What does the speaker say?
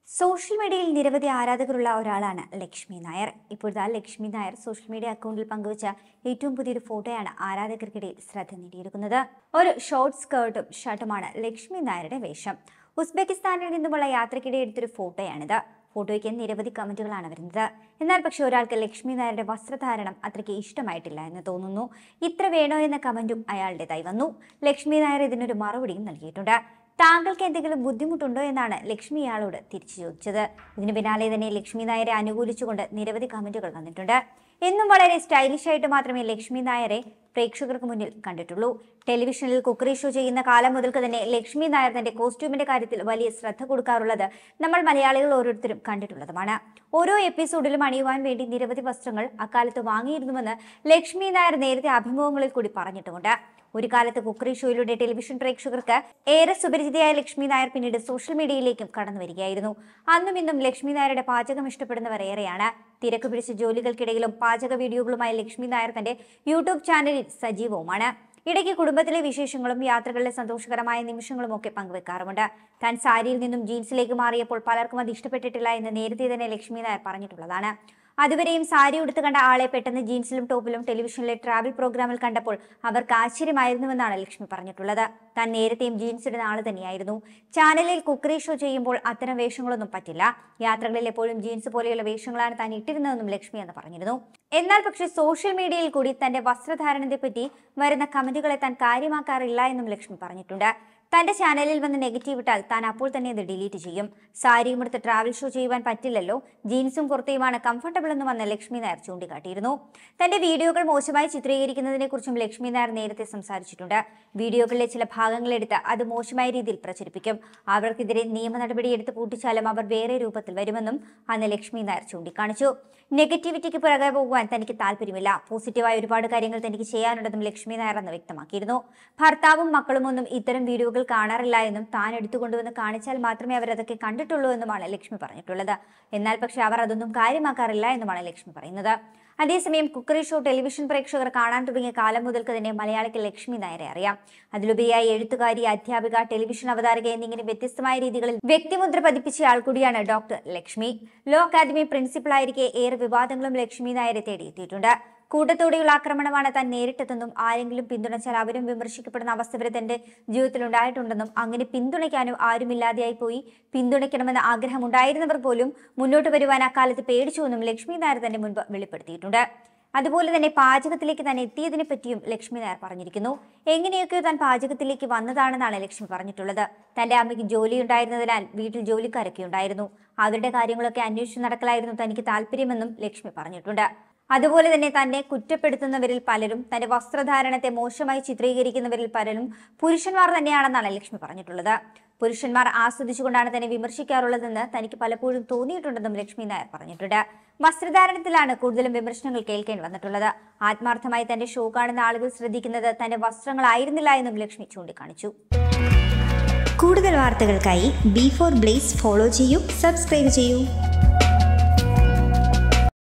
social മീഡിയയിൽ നിരവധി ആരാധകരുള്ള ഒരാളാണ് ലക്ഷ്മി നായർ ഇപ്പോഴത്തെ ലക്ഷ്മി നായർ സോഷ്യൽ മീഡിയ അക്കൗണ്ടിൽ പങ്കുവച്ച ഏറ്റവും പുതിയൊരു ഫോട്ടോയാണ് ആരാധകർക്കിടയിൽ ശ്രദ്ധ നേടിയിരിക്കുന്നത് ഒരു ഷോർട്ട് സ്കേർട്ടും ഷർട്ടുമാണ് ലക്ഷ്മി നായരുടെ വേഷം ഉസ്ബെക്കിസ്ഥാനിൽ നിന്നുമുള്ള യാത്രയ്ക്കിടെ എടുത്തൊരു ഫോട്ടോയാണിത് ഫോട്ടോയ്ക്ക് നിരവധി കമന്റുകളാണ് വരുന്നത് എന്നാൽ പക്ഷേ ഒരാൾക്ക് ലക്ഷ്മി നായരുടെ വസ്ത്രധാരണം അത്രയ്ക്ക് ഇഷ്ടമായിട്ടില്ല എന്ന് തോന്നുന്നു ഇത്ര വേണോ എന്ന കമന്റും അയാളുടേതായി വന്നു ലക്ഷ്മി നായർ ഇതിനൊരു മറുപടിയും നൽകിയിട്ടുണ്ട് താങ്കൾക്ക് എന്തെങ്കിലും ബുദ്ധിമുട്ടുണ്ടോ എന്നാണ് ലക്ഷ്മി ഇയാളോട് തിരിച്ചു ചോദിച്ചത് ഇതിന് പിന്നാലെ തന്നെ ലക്ഷ്മി നായരെ അനുകൂലിച്ചുകൊണ്ട് നിരവധി കമന്റുകൾ വന്നിട്ടുണ്ട് എന്നും വളരെ സ്റ്റൈലിഷ് ആയിട്ട് മാത്രമേ ലക്ഷ്മി നായരെ പ്രേക്ഷകർക്ക് മുന്നിൽ കണ്ടിട്ടുള്ളൂ ടെലിവിഷനിൽ കുക്കറി ഷോ ചെയ്യുന്ന കാലം മുതൽക്ക് തന്നെ ലക്ഷ്മി നായർ തന്റെ കോസ്റ്റ്യൂമിന്റെ കാര്യത്തിൽ വലിയ ശ്രദ്ധ കൊടുക്കാറുള്ളത് നമ്മൾ മലയാളികൾ ഓരോരുത്തരും കണ്ടിട്ടുള്ളതുമാണ് ഓരോ എപ്പിസോഡിലും അണിയുവാൻ വേണ്ടി നിരവധി വസ്ത്രങ്ങൾ അക്കാലത്ത് വാങ്ങിയിരുന്നുവെന്ന് ലക്ഷ്മി നായർ നേരത്തെ അഭിമുഖങ്ങളിൽ കൂടി പറഞ്ഞിട്ടുമുണ്ട് ഒരു കാലത്ത് കുക്കറി ഷോയിലൂടെ ടെലിവിഷൻ പ്രേക്ഷകർക്ക് ഏറെ സുപരിചിതയായ ലക്ഷ്മി നായർ പിന്നീട് സോഷ്യൽ മീഡിയയിലേക്കും കടന്നു വരികയായിരുന്നു അന്നും ഇന്നും ലക്ഷ്മി നായരുടെ പാചകം ഇഷ്ടപ്പെടുന്നവർ ഏറെയാണ് തിരക്ക് പിടിച്ച ജോലികൾക്കിടയിലും പാചക വീഡിയോകളുമായി ലക്ഷ്മി നായർ തന്റെ യൂട്യൂബ് ചാനലിൽ സജീവവുമാണ് ഇടയ്ക്ക് കുടുംബത്തിലെ വിശേഷങ്ങളും യാത്രകളിലെ സന്തോഷകരമായ നിമിഷങ്ങളും ഒക്കെ പങ്കുവെക്കാറുമുണ്ട് താൻ സാരിയിൽ നിന്നും ജീൻസിലേക്ക് മാറിയപ്പോൾ പലർക്കും അത് ഇഷ്ടപ്പെട്ടിട്ടില്ല എന്ന് നേരത്തെ തന്നെ ലക്ഷ്മി നായർ പറഞ്ഞിട്ടുള്ളതാണ് അതുവരെയും സാരി ഉടുത്ത് കണ്ട ആളെ പെട്ടെന്ന് ജീൻസിലും ടോപ്പിലും ടെലിവിഷനിലെ ട്രാവൽ പ്രോഗ്രാമിൽ കണ്ടപ്പോൾ അവർക്ക് ആശ്ചര്യമായിരുന്നുവെന്നാണ് ലക്ഷ്മി പറഞ്ഞിട്ടുള്ളത് താൻ നേരത്തെയും ജീൻസ് ഇടുന്ന ആൾ തന്നെയായിരുന്നു ചാനലിൽ കുക്കറി ഷോ ചെയ്യുമ്പോൾ അത്തരം വേഷങ്ങളൊന്നും പറ്റില്ല യാത്രകളിൽ എപ്പോഴും ജീൻസ് പോലെയുള്ള വേഷങ്ങളാണ് താൻ ഇട്ടിരുന്നതെന്നും ലക്ഷ്മി എന്ന് പറഞ്ഞിരുന്നു എന്നാൽ പക്ഷേ സോഷ്യൽ മീഡിയയിൽ കൂടി തന്റെ വസ്ത്രധാരണത്തെ പറ്റി വരുന്ന കമന്റുകളെ താൻ കാര്യമാക്കാറില്ല എന്നും ലക്ഷ്മി പറഞ്ഞിട്ടുണ്ട് തന്റെ ചാനലിൽ വന്ന് നെഗറ്റീവ് ഇട്ടാൽ താൻ അപ്പോൾ തന്നെ അത് ഡിലീറ്റ് ചെയ്യും സാരിയും എടുത്ത് ട്രാവൽ ഷോ ചെയ്യുവാൻ പറ്റില്ലല്ലോ ജീൻസും കുർത്തയുമാണ് കംഫർട്ടബിൾ എന്ന് വന്ന ലക്ഷ്മി നായർ ചൂണ്ടിക്കാട്ടിയിരുന്നു തന്റെ വീഡിയോകൾ മോശമായി ചിത്രീകരിക്കുന്നതിനെ കുറിച്ചും ലക്ഷ്മി നായർ നേരത്തെ സംസാരിച്ചിട്ടുണ്ട് വീഡിയോകളിലെ ചില ഭാഗങ്ങളെടുത്ത് അത് മോശമായ രീതിയിൽ പ്രചരിപ്പിക്കും അവർക്കെതിരെ നിയമ നടപടിയെടുത്ത് പൂട്ടിച്ചാലും അവർ വേറെ രൂപത്തിൽ വരുമെന്നും അന്ന് ലക്ഷ്മി നായർ ചൂണ്ടിക്കാണിച്ചു നെഗറ്റിവിറ്റിക്ക് പുറകെ പോകുവാൻ തനിക്ക് താല്പര്യമില്ല പോസിറ്റീവായ ഒരുപാട് കാര്യങ്ങൾ തനിക്ക് ചെയ്യാനുണ്ടെന്നും ലക്ഷ്മി നായർ അന്ന് വ്യക്തമാക്കിയിരുന്നു ഭർത്താവും മക്കളും ഒന്നും ഇത്തരം വീഡിയോകൾ കാണാറില്ല എന്നും താൻ എടുത്തുകൊണ്ടുവന്ന് കാണിച്ചാൽ മാത്രമേ അവർ അതൊക്കെ കണ്ടിട്ടുള്ളൂ എന്നുമാണ് ലക്ഷ്മി പറഞ്ഞിട്ടുള്ളത് എന്നാൽ പക്ഷേ അവർ അതൊന്നും കാര്യമാക്കാറില്ല എന്നുമാണ് ലക്ഷ്മി പറയുന്നത് അതേസമയം കുക്കറി ഷോ ടെലിവിഷൻ പ്രേക്ഷകർ കാണാൻ തുടങ്ങിയ കാലം മുതൽക്ക് തന്നെ മലയാളിക്ക് ലക്ഷ്മി നായരെ അറിയാം അതിലുപരിയായി എഴുത്തുകാരി അധ്യാപിക ടെലിവിഷൻ അവതാരക എന്നിങ്ങനെ വ്യത്യസ്തമായ രീതികളിൽ വ്യക്തിമുദ്ര പതിപ്പിച്ച ആൾ കൂടിയാണ് ഡോക്ടർ ലക്ഷ്മി ലോ അക്കാദമി പ്രിൻസിപ്പളായിരിക്കെ ഏറെ വിവാദങ്ങളും ലക്ഷ്മി നായരെ തേടിയെത്തിയിട്ടുണ്ട് കൂട്ടത്തോടെയുള്ള ആക്രമണമാണ് താൻ നേരിട്ടതെന്നും ആരെങ്കിലും പിന്തുണച്ചാൽ അവരും വിമർശിക്കപ്പെടുന്ന അവസ്ഥ വരെ തന്റെ ജീവിതത്തിൽ ഉണ്ടായിട്ടുണ്ടെന്നും അങ്ങനെ പിന്തുണയ്ക്കാനും ആരുമില്ലാതെയായി പോയി പിന്തുണയ്ക്കണമെന്ന ആഗ്രഹമുണ്ടായിരുന്നവർ പോലും മുന്നോട്ട് വരുവാൻ അക്കാലത്ത് പേടിച്ചുവെന്നും ലക്ഷ്മി നായർ തന്നെ മുൻപ് വെളിപ്പെടുത്തിയിട്ടുണ്ട് അതുപോലെ തന്നെ പാചകത്തിലേക്ക് താൻ എത്തിയതിനെ പറ്റിയും ലക്ഷ്മി നായർ പറഞ്ഞിരിക്കുന്നു എങ്ങനെയൊക്കെയോ താൻ പാചകത്തിലേക്ക് വന്നതാണെന്നാണ് ലക്ഷ്മി പറഞ്ഞിട്ടുള്ളത് തന്റെ അമ്മയ്ക്ക് ജോലി ഉണ്ടായിരുന്നതിനാൽ വീട്ടിൽ ജോലിക്കാരൊക്കെ ഉണ്ടായിരുന്നു അവരുടെ കാര്യങ്ങളൊക്കെ അന്വേഷിച്ച് നടക്കലായിരുന്നു തനിക്ക് താല്പര്യമെന്നും ലക്ഷ്മി പറഞ്ഞിട്ടുണ്ട് അതുപോലെ തന്നെ തന്നെ കുറ്റപ്പെടുത്തുന്നവരിൽ പലരും തന്റെ വസ്ത്രധാരണത്തെ മോശമായി ചിത്രീകരിക്കുന്നവരിൽ പലരും പുരുഷന്മാർ തന്നെയാണെന്നാണ് ലക്ഷ്മി പറഞ്ഞിട്ടുള്ളത് പുരുഷന്മാർ ആസ്വദിച്ചുകൊണ്ടാണ് തന്നെ വിമർശിക്കാറുള്ളതെന്ന് തനിക്ക് പലപ്പോഴും തോന്നിയിട്ടുണ്ടെന്നും ലക്ഷ്മി നായർ പറഞ്ഞിട്ടുണ്ട് വസ്ത്രധാരണത്തിലാണ് കൂടുതലും വിമർശനങ്ങൾ കേൾക്കേണ്ടി വന്നിട്ടുള്ളത് ആത്മാർത്ഥമായി തന്റെ ഷോ കാണുന്ന ആളുകൾ ശ്രദ്ധിക്കുന്നത് തന്റെ വസ്ത്രങ്ങളായിരുന്നില്ല എന്നും ലക്ഷ്മി ചൂണ്ടിക്കാണിച്ചു കൂടുതൽ വാർത്തകൾക്കായി ബി ഫോർ ബ്ലേസ് ഫോളോ ചെയ്യൂ സബ്സ്ക്രൈബ് ചെയ്യൂ